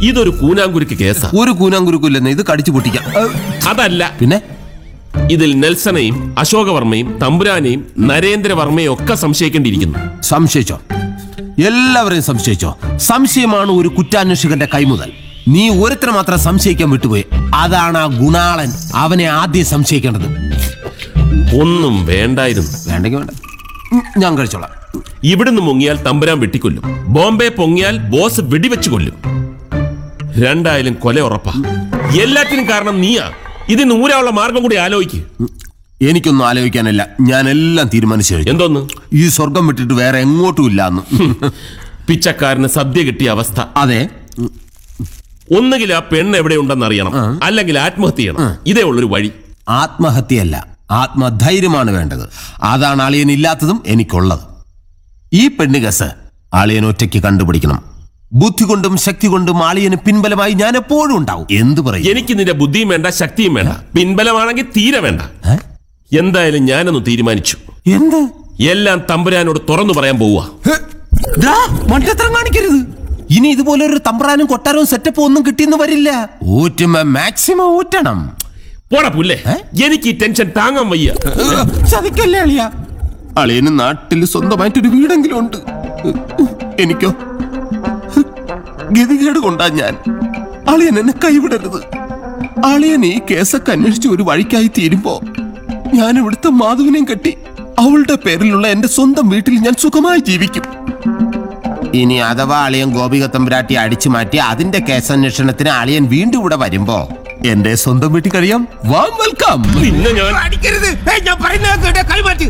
ഇതൊരു കൂനാങ്കുരുക്ക് കേസാ ഒരു കൂനാങ്കുരുക്കില്ലെന്ന് ഇത് കടിച്ചു പൊട്ടിക്കാം ഏ, അതല്ല പിന്നെ ഇതിൽ നെൽസണെയും അശോകവർമ്മയും തമ്പുരാനെയും നരേന്ദ്രവർമ്മയും ഒക്കെ സംശയിക്കേണ്ടിയിരിക്കുന്നു സംശയിച്ചോ എല്ലാവരെയും സംശയിച്ചോ സംശയമാണ് ഒരു കുറ്റാന്വേഷകന്റെ കൈമുതൽ നീ ഒരുത്തരെ മാത്രം സംശയിക്കാൻ വിട്ടുപോയി അതാണ് ആ ഗുണാളൻ അവനെ ആദ്യം സംശയിക്കേണ്ടത് ഒന്നും വേണ്ടായിരുന്നു വേണ്ടെങ്കിൽ വേണ്ട ഉം, ഞാൻ കഴിച്ചോളാം ഇവിടുന്ന് മുങ്ങിയാൽ തമ്പുരാൻ വെട്ടിക്കൊല്ലും ബോംബെ പൊങ്ങിയാൽ ബോസ് വെടിവെച്ച് കൊല്ലും രണ്ടായാലും കൊല ഉറപ്പാ എല്ലാത്തിനും കാരണം നീയാ ഇതിന് ഊരാനുള്ള മാർഗം കൂടി ആലോചിക്ക് എനിക്കൊന്നും ആലോചിക്കാനില്ല ഞാൻ എല്ലാം തീരുമാനിച്ചു കഴിഞ്ഞു എന്തോന്ന് ഈ സ്വർഗം വിട്ടിട്ട് വേറെ എങ്ങോട്ടും ഇല്ല എന്ന് പിച്ചക്കാരന് സദ്യ കിട്ടിയ അവസ്ഥ അതെ ഒന്നുകിൽ ആ പെണ്ണ് എവിടെയുണ്ടെന്ന് അറിയണം അല്ലെങ്കിൽ ആത്മഹത്യ ചെയ്യണം ഇതേ ഉള്ളൊരു വഴി ആത്മഹത്യയല്ല ആത്മധൈര്യമാണ് വേണ്ടത് അതാണ് അളിയൻ ഇല്ലാത്തതും എനിക്കുള്ളത് ഈ പെണ്ണ് കേസ് അളിയൻ ഒറ്റയ്ക്ക് കണ്ടുപിടിക്കണം ബുദ്ധി കൊണ്ടും ശക്തി കൊണ്ടും അളിയന് പിൻബലമായി ഞാൻ എപ്പോഴും ഉണ്ടാവും എന്ത് പറയും എനിക്ക് നിന്റെ ബുദ്ധിയും വേണ്ട ശക്തിയും വേണ്ട പിൻബലമാണെങ്കിൽ തീരെ വേണ്ട ഏ? എന്തായാലും ഞാനൊന്ന് തീരുമാനിച്ചു എന്ത് എല്ലാം തമ്പുരാനോട് തുറന്നു പറയാൻ പോവുക ഹെ, ദാ, മണ്ടത്തരം കാണിക്കരുത് ഇനി ഇതുപോലെ ഒരു തമ്പ്രാനും കൊട്ടാരവും സെറ്റപ്പ് ഒന്നും കിട്ടിയെന്ന് വരില്ല ഊറ്റുമ്പോ മാക്സിമം ഊറ്റണം പോടാ പുല്ലേ എനിക്ക് ഈ ടെൻഷൻ താങ്ങാൻ വയ്യ ചതിക്കല്ലേ അളിയ അളിയന് നാട്ടിൽ സ്വന്തമായിട്ടൊരു വീടെങ്കിലും ഉണ്ട് എനിക്കോ ഗതികേട് കൊണ്ടാ ഞാൻ അളിയൻ എന്നെ കൈവിടരുത് അളിയൻ ഈ കേസൊക്കെ അന്വേഷിച്ച് ഒരു വഴിക്കായി തീരുമ്പോ ഞാൻ ഇവിടുത്തെ മാധവനെയും കെട്ടി അവളുടെ പേരിലുള്ള എന്റെ സ്വന്തം വീട്ടിൽ ഞാൻ സുഖമായി ജീവിക്കും ഇനി അഥവാ അളിയൻ ഗോപിക തമ്പുരാട്ടി അടിച്ചു മാറ്റി അതിന്റെ കേസന്വേഷണത്തിന് അളിയൻ വീണ്ടും ഇവിടെ വരുമ്പോ എന്റെ സ്വന്തം വീട്ടിൽ കഴിയാം വാം വെൽക്കം പിന്നെ ഞാൻ അടിക്കരുത് ഞാൻ പറയുന്ന കൈമാറ്റി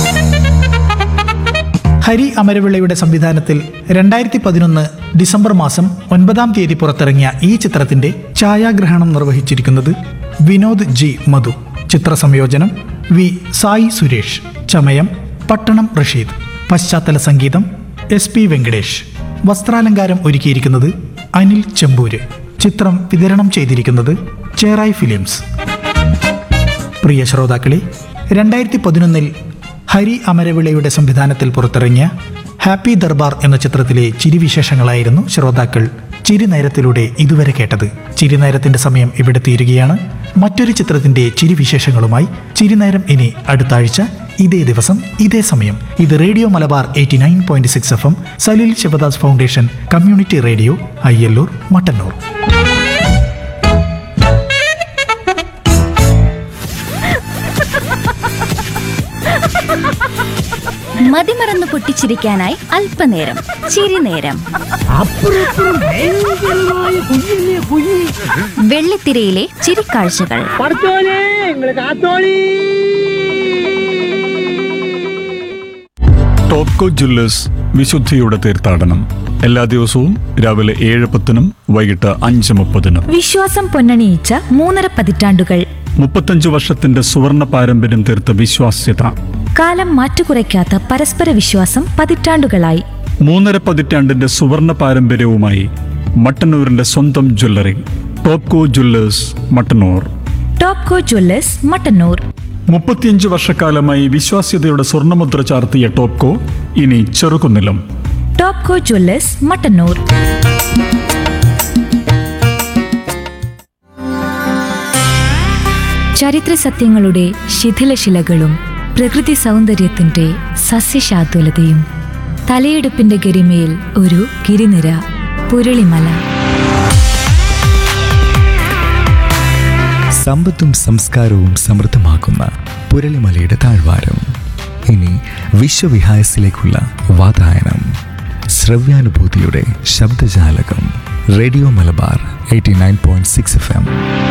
ഹരി അമരവിളയുടെ സംവിധാനത്തിൽ രണ്ടായിരത്തി പതിനൊന്ന് ഡിസംബർ മാസം ഒൻപതാം തീയതി പുറത്തിറങ്ങിയ ഈ ചിത്രത്തിന്റെ ഛായാഗ്രഹണം നിർവഹിച്ചിരിക്കുന്നത് വിനോദ് ജി മധു ചിത്ര സംയോജനം വി സായി സുരേഷ് ചമയം പട്ടണം റഷീദ് പശ്ചാത്തല സംഗീതം എസ് പി വെങ്കടേഷ് വസ്ത്രാലങ്കാരം ഒരുക്കിയിരിക്കുന്നത് അനിൽ ചെമ്പൂര് ചിത്രം വിതരണം ചെയ്തിരിക്കുന്നത് ചേറായി ഫിലിംസ് പ്രിയ ശ്രോതാക്കളെ രണ്ടായിരത്തി പതിനൊന്നിൽ ഹരി അമരവിളയുടെ സംവിധാനത്തിൽ പുറത്തിറങ്ങിയ ഹാപ്പി ദർബാർ എന്ന ചിത്രത്തിലെ ചിരിവിശേഷങ്ങളായിരുന്നു ശ്രോതാക്കൾ ചിരിനേരത്തിലൂടെ ഇതുവരെ കേട്ടത് ചിരിനേരത്തിന്റെ സമയം ഇവിടെ തീരുകയാണ് മറ്റൊരു ചിത്രത്തിന്റെ ചിരിവിശേഷങ്ങളുമായി ചിരിനേരം ഇനി അടുത്ത ആഴ്ച ഇതേ ദിവസം ഇതേ സമയം ഇത് radio Malabar eighty nine point six F M Salil Shivadas foundation community radio Ayyallur Mattannur മതിമറന്ന് പൊട്ടിച്ചിരിക്കാനായി അല്പനേരം ചിരിനേരം വെള്ളിത്തിരയിലെ ചിരിക്കാഴ്ചകൾ പഠിച്ചോനെ നിങ്ങള് കാത്തോളി ടോപ്കോ ജ്വല്ലേഴ്സ് വിശുദ്ധിയുടെ തീർത്ഥാടനം എല്ലാ ദിവസവും രാവിലെ ഏഴ് പത്തിനും വൈകിട്ട് അഞ്ച് മുപ്പതിനും വിശ്വാസം പൊന്നണിയിച്ച മൂന്നര പതിറ്റാണ്ടുകൾ മുപ്പത്തഞ്ച് വർഷത്തിന്റെ സുവർണ പാരമ്പര്യം തീർത്ത വിശ്വാസ്യത കാലം മാറ്റുകുറയ്ക്കാത്ത പരസ്പര വിശ്വാസം പതിറ്റാണ്ടുകളായി മൂന്നര പതിറ്റാണ്ടിന്റെ സുവർണ പാരമ്പര്യവുമായി മട്ടന്നൂരിന്റെ സ്വന്തം jewellery Topco jewellers Mattannur Topco jewellers Mattannur മുപ്പത്തിയഞ്ച് വർഷക്കാലമായി വിശ്വാസ്യതയുടെ സ്വർണ്ണമുദ്ര ചാർത്തിയ ടോപ്കോ ഇനി ചെറുകുന്നിലും ടോപ്കോ ജ്വല്ലേഴ്സ് മട്ടന്നൂർ ചരിത്ര സത്യങ്ങളുടെ ശിഥിലശിലകളും പ്രകൃതി സൗന്ദര്യത്തിന്റെ സസ്യശാതുലതയും തലയെടുപ്പിന്റെ ഗരിമയിൽ ഒരു ഗിരിനിര പുരളിമല സമ്പത്തും സംസ്കാരവും സമൃദ്ധമാക്കുന്ന പുരളിമലയുടെ താഴ്വാരം ഇനി വിശ്വവിഹായസിലേക്കുള്ള വാതായനം ശ്രവ്യാനുഭൂതിയുടെ ശബ്ദജാലകം radio Malabar eighty nine point six F M